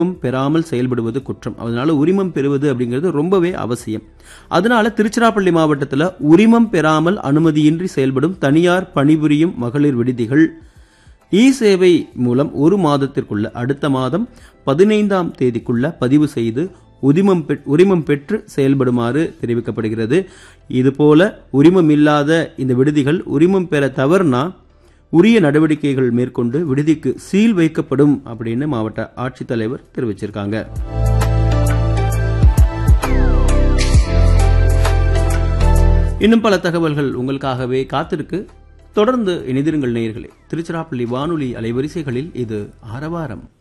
உரிமம் பெறாமல் செயல்படுவது குற்றம் அதனால உரிமம் பெறுவது அப்படிங்கிறது ரொம்பவே அவசியம் அதனால திருச்சிராப்பள்ளி மாவட்டத்தில் உரிமம் பெறாமல் அனுமதியின்றி செயல்படும் தனியார் பணிபுரியும் மகளிர் விடுதிகள் இ சேவை மூலம் ஒரு மாதத்திற்குள்ள அடுத்த மாதம் பதினைந்தாம் தேதிக்குள்ள பதிவு செய்து உரிமம் பெற்- உரிமம் பெற்று செயல்படுமாறு தெரிவிக்கப்படுகிறது இதுபோல உரிமம் இல்லாத இந்த விடுதிகள் உரிமம் பெற தவறுனா உரிய நடவடிக்கைகள் மேற்கொண்டு விடுதிக்கு சீல் வைக்கப்படும் அப்படின்னு மாவட்ட ஆட்சித்தலைவர் தெரிவிச்சிருக்காங்க இன்னும் பல தகவல்கள் உங்களுக்காகவே காத்திருக்கு தொடர்ந்து இணைதிருங்கள் நேயர்களே திருச்சிராப்பள்ளி வானொலி அலைவரிசைகளில் இது ஆரவாரம்